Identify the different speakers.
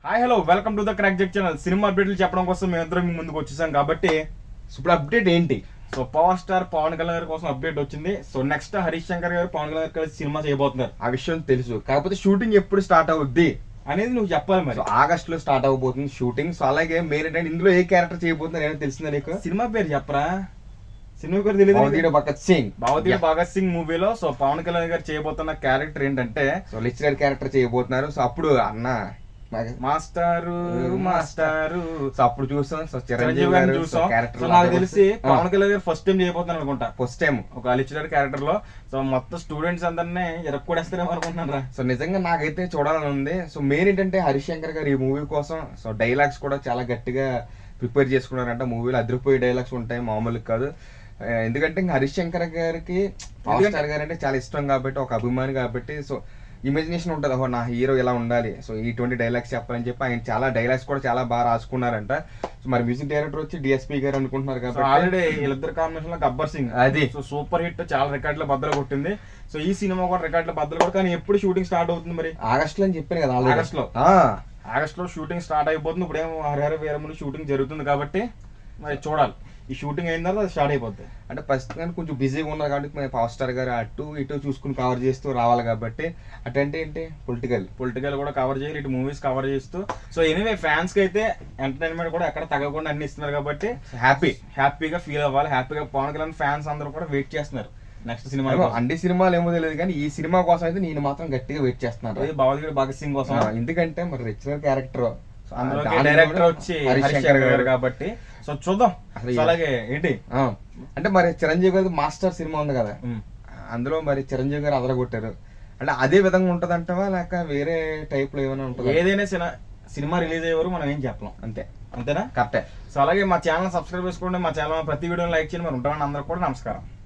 Speaker 1: Hi hello welcome to the Crack Jack channel cinema అప్డేట్లు చెప్పడం కోసం మేము ఇద్దరం మీ ముందుకు వచ్చేసాం కాబట్టి
Speaker 2: సో ఇప్పుడు అప్డేట్ ఏంటి
Speaker 1: so power star Pawan Kalyan గారి కోసం అప్డేట్ వచ్చింది సో నెక్స్ట్ హరీష్ శంకర్ గారు పవన్ కళ్యాణ్ గారు కలిసి సినిమా చేయబోతున్నారు
Speaker 2: ఆ విషయం తెలుసు కాకపోతే షూటింగ్ ఎప్పుడు స్టార్ట్ అవుద్ది
Speaker 1: అనేది నువ్వు చెప్పాలి మరి
Speaker 2: సో ఆగస్ట్ లో స్టార్ట్ అవబోతుంది షూటింగ్ సో అలాగే మెయిన్ ఏంటంటే ఇందులో ఏ క్యారెక్టర్ చేయబోతున్నారు ఏమైనా తెలిసిందా నీకు
Speaker 1: సినిమా పేరు చెప్పరా సినిమా పేరు తెలియదు
Speaker 2: భగవద్గీత భగత్ సింగ్
Speaker 1: భగవద్గీత భగత్ సింగ్ మూవీలో సో పవన్ కళ్యాణ్ గారు చేయబోతున్న క్యారెక్టర్ ఏంటంటే
Speaker 2: సో లెక్చరర్ క్యారెక్టర్ చేయబోతున్నారు సో అప్పుడు అన్న నాకు-
Speaker 1: మాస్టారు మాస్టారు
Speaker 2: సో అప్పుడు చూసాం సో
Speaker 1: చిరంజీవి గారిని చూసాం సో నాకు తెలిసి పవన్ కళ్యాణ్ గారు ఫస్ట్ టైం చేయబోతున్నారు అనుకుంటా
Speaker 2: ఫస్ట్ టైం
Speaker 1: ఒక లెక్చరర్ క్యారెక్టర్ లో సో మొత్తం స్టూడెంట్స్ అందరినీ ఎరక్కొడేస్తారేమో అనుకుంటున్నాను రా
Speaker 2: సో నిజంగా నాకైతే చూడాలని ఉంది సో మెయిన్ ఏంటంటే హరిశంకర్ గారు ఈ మూవీ కోసం సో డైలాగ్స్ కూడా చాలా గట్టిగా ప్రిపేర్ చేసుకున్నారంట మూవీలో అదిరిపోయే డైలాగ్స్ ఉంటాయి మామూలుగా కాదు ఆ, ఎందుకంటే ఇంకా హరిశంకర్ గారికి పవర్
Speaker 1: ఎందుకంటే-
Speaker 2: స్టార్ గారు అంటే చాలా ఇష్టం కాబట్టి ఒక అభిమాని కాబట్టి సో ఇమాజినేషన్ ఉంటుంది ఓహో నా హీరో ఇలా ఉండాలి సో ఇటువంటి డైలాగ్స్ చెప్పాలని చెప్పి ఆయన చాలా డైలాగ్స్ కూడా చాలా బాగా రాసుకున్నారంట సో మరి మ్యూజిక్ డైరెక్టర్ వచ్చి డిఎస్పీ గారు అనుకుంటున్నారు
Speaker 1: సో
Speaker 2: కాబట్టి
Speaker 1: ఆల్రెడీ వీళ్ళిద్దరు కాంబినేషన్ లో గబ్బర్ సింగ్
Speaker 2: అది.
Speaker 1: సో సూపర్ హిట్ చాలా రికార్డుల బద్దలు కొట్టింది సో ఈ సినిమా కూడా రికార్డుల బద్దలు కూడా కానీ ఎప్పుడు షూటింగ్ స్టార్ట్ అవుతుంది మరి
Speaker 2: ఆగస్ట్ లో అని చెప్పాను కదా already.
Speaker 1: ఆగస్ట్ లో.
Speaker 2: ఆ,
Speaker 1: ఆగస్ట్ లో షూటింగ్ స్టార్ట్ అయిపోతుంది ఇప్పుడేమో హరిహర వీరములు షూటింగ్ జరుగుతుంది కాబట్టి మరి చూడాలి ఈ షూటింగ్ అయిన తర్వాత అది స్టార్ట్ అయిపోద్ది
Speaker 2: అంటే ప్రస్తుతానికి కొంచెం బిజీగా ఉన్నారు కాబట్టి మన పవర్ స్టార్ గారు అటు ఇటు చూసుకుని కవర్ చేస్తూ రావాలి కాబట్టి అటు అంటే ఏంటి పొలిటికల్
Speaker 1: పొలిటికల్ కూడా కవర్ చేయాలి ఇటు మూవీస్ కవర్ చేస్తూ సో ఎనీవే ఫ్యాన్స్ కి అయితే ఎంటర్టైన్మెంట్ కూడా ఎక్కడ తగ్గకుండా అన్ని ఇస్తున్నారు కాబట్టి
Speaker 2: హ్యాపీ
Speaker 1: హ్యాపీగా ఫీల్ అవ్వాలి హ్యాపీగా పవన్ కళ్యాణ్ ఫ్యాన్స్ అందరూ కూడా వెయిట్ చేస్తున్నారు నెక్స్ట్ సినిమా
Speaker 2: అన్ని సినిమాలు ఏమో తెలియదు కానీ ఈ సినిమా కోసం అయితే నేను మాత్రం గట్టిగా వెయిట్ చేస్తున్నాను
Speaker 1: భగవద్గీత భగత్ సింగ్ కోసం
Speaker 2: ఆ, ఎందుకంటే మరి రిచర్ క్యారెక్టర్
Speaker 1: అందులోకి డైరెక్టర్ వచ్చి హరిశంకర్ గారు కాబట్టి సో చూద్దాం
Speaker 2: అసలు
Speaker 1: సో అలాగే ఏంటి
Speaker 2: అంటే మరి చిరంజీవి గారి మాస్టర్ సినిమా ఉంది కదా
Speaker 1: ఉమ్.
Speaker 2: అందులో మరి చిరంజీవి గారు అదరగొట్టారు అంటే అదే విధంగా ఉంటదంటవా లేక వేరే టైప్ లో ఏమైనా ఉంటుందా
Speaker 1: ఏదైనా సినిమా సినిమా రిలీజ్ అయ్యే వరకు మనం ఏం చెప్పలేం
Speaker 2: అంతే
Speaker 1: అంతేనా
Speaker 2: కరెక్టే
Speaker 1: సో అలాగే మా ఛానల్ సబ్స్క్రైబ్ చేసుకోండి మా ఛానల్ ప్రతి వీడియో లైక్ చేయండి మరి ఉంటామని అందరూ కూడా నమస్కారం